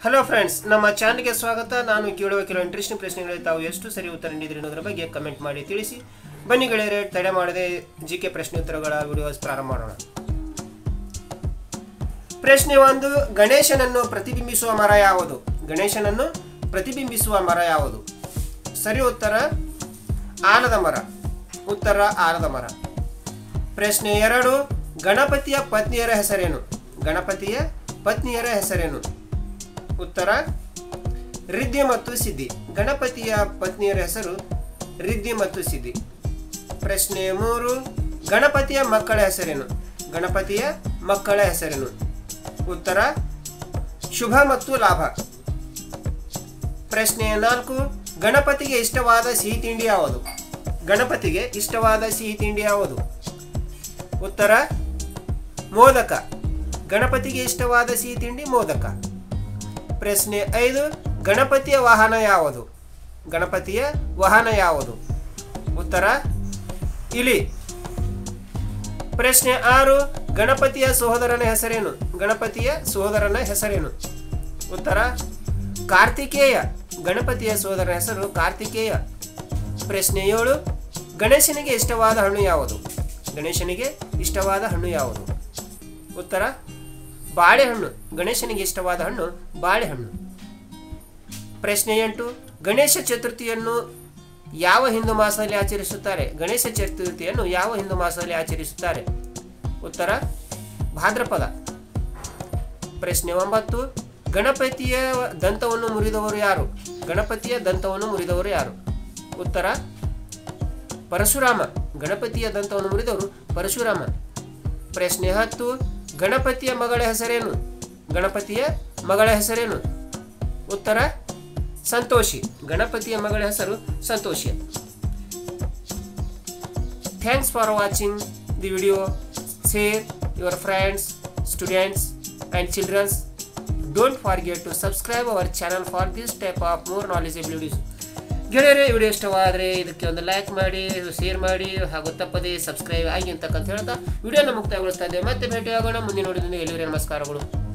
hello friends ನಮ್ಮ ಚಾನಲ್ಗೆ ಸ್ವಾಗತ ನಾನು ಕೇಳುವ ಕೆಲವು ಇಂಟ್ರೆಸ್ಟಿಂಗ್ ಪ್ರಶ್ನೆಗಳಿಗೆ ತಾವು ಎಷ್ಟು ಸರಿ ಉತ್ತರ ನೀಡಿದ್ರಿ ಅನ್ನೋದ್ರ ಬಗ್ಗೆ ಕಮೆಂಟ್ ಮಾಡಿ ತಿಳಿಸಿ ಬನ್ನಿ ಗೆಳೆಯರೆ ತಡೆ ಮಾಡದೆ ಜಿ ಕೆ ಪ್ರಶ್ನೆ ಉತ್ತರಗಳ ವಿಡಿಯೋಸ್ ಪ್ರಾರಂಭ ಮಾಡೋಣ ಪ್ರಶ್ನೆ ಒಂದು ಗಣೇಶನನ್ನು ಪ್ರತಿಬಿಂಬಿಸುವ ಮರ ಯಾವುದು ಗಣೇಶನನ್ನು ಪ್ರತಿಬಿಂಬಿಸುವ ಮರ ಯಾವುದು ಸರಿ ಉತ್ತರ ಆಲದ ಮರ ಉತ್ತರ ಆಲದ ಮರ ಪ್ರಶ್ನೆ ಎರಡು ಗಣಪತಿಯ ಪತ್ನಿಯರ ಹೆಸರೇನು ಗಣಪತಿಯ ಪತ್ನಿಯರ ಹೆಸರೇನು ಉತ್ತರ ರಿದ್ಧಿ ಮತ್ತು ಸಿದ್ಧಿ ಗಣಪತಿಯ ಪತ್ನಿಯರ ಹೆಸರು ರಿದ್ಧಿ ಮತ್ತು ಸಿದ್ಧಿ ಪ್ರಶ್ನೆ ಮೂರು ಗಣಪತಿಯ ಮಕ್ಕಳ ಹೆಸರೇನು ಗಣಪತಿಯ ಮಕ್ಕಳ ಹೆಸರೇನು ಉತ್ತರ ಶುಭ ಮತ್ತು ಲಾಭ ಪ್ರಶ್ನೆ ನಾಲ್ಕು ಗಣಪತಿಗೆ ಇಷ್ಟವಾದ ಸಿಹಿ ತಿಂಡಿ ಯಾವುದು ಗಣಪತಿಗೆ ಇಷ್ಟವಾದ ಸಿಹಿ ತಿಂಡಿ ಯಾವುದು ಉತ್ತರ ಮೋದಕ ಗಣಪತಿಗೆ ಇಷ್ಟವಾದ ಸಿಹಿ ತಿಂಡಿ ಮೋದಕ ಪ್ರಶ್ನೆ ಐದು ಗಣಪತಿಯ ವಾಹನ ಯಾವುದು ಗಣಪತಿಯ ವಾಹನ ಯಾವುದು ಉತ್ತರ ಇಲಿ ಪ್ರಶ್ನೆ ಆರು ಗಣಪತಿಯ ಸಹೋದರನ ಹೆಸರೇನು ಗಣಪತಿಯ ಸಹೋದರನ ಹೆಸರೇನು ಉತ್ತರ ಕಾರ್ತಿಕೇಯ ಗಣಪತಿಯ ಸಹೋದರನ ಹೆಸರು ಕಾರ್ತಿಕೇಯ ಪ್ರಶ್ನೆ ಏಳು ಗಣೇಶನಿಗೆ ಇಷ್ಟವಾದ ಹಣ್ಣು ಯಾವುದು ಗಣೇಶನಿಗೆ ಇಷ್ಟವಾದ ಹಣ್ಣು ಯಾವುದು ಉತ್ತರ ಬಾಳೆಹಣ್ಣು ಗಣೇಶನಿಗೆ ಇಷ್ಟವಾದ ಹಣ್ಣು ಬಾಳೆಹಣ್ಣು ಪ್ರಶ್ನೆ ಎಂಟು ಗಣೇಶ ಚತುರ್ಥಿಯನ್ನು ಯಾವ ಹಿಂದೂ ಮಾಸದಲ್ಲಿ ಆಚರಿಸುತ್ತಾರೆ ಗಣೇಶ ಚತುರ್ಥಿಯನ್ನು ಯಾವ ಹಿಂದೂ ಮಾಸದಲ್ಲಿ ಆಚರಿಸುತ್ತಾರೆ ಉತ್ತರ ಭಾದ್ರಪದ ಪ್ರಶ್ನೆ ಒಂಬತ್ತು ಗಣಪತಿಯ ದಂತವನ್ನು ಮುರಿದವರು ಯಾರು ಗಣಪತಿಯ ದಂತವನ್ನು ಮುರಿದವರು ಯಾರು ಉತ್ತರ ಪರಶುರಾಮ ಗಣಪತಿಯ ದಂತವನ್ನು ಮುರಿದವರು ಪರಶುರಾಮ ಪ್ರಶ್ನೆ ಹತ್ತು ಗಣಪತಿಯ ಮಗಳ ಹೆಸರೇನು ಗಣಪತಿಯ ಮಗಳ ಹೆಸರೇನು ಉತ್ತರ ಸಂತೋಷಿ ಗಣಪತಿಯ ಮಗಳ ಹೆಸರು Santoshi thanks for watching the video share your friends students and childrens don't forget to subscribe our channel for this type of more knowledgeable videos ಗೆಳೆಯರೆ ವಿಡಿಯೋ ಇಷ್ಟವಾದರೆ ಇದಕ್ಕೆ ಒಂದು ಲೈಕ್ ಮಾಡಿ ಶೇರ್ ಮಾಡಿ ಹಾಗೂ ತಪ್ಪದೇ ಸಬ್ಸ್ಕ್ರೈಬ್ ಆಗಿ ಅಂತಕ್ಕಂತ ಹೇಳ್ತಾ ವಿಡಿಯೋನ ಮುಕ್ತಾಯಗೊಳಿಸ್ತಾ ಇದ್ದೇವೆ ಮತ್ತೆ ಭೇಟಿಯಾಗೋಣ ಮುಂದಿನ ನೋಡಿದ್ರೆ ಎಲ್ಲರಿಗೂ ನಮಸ್ಕಾರಗಳು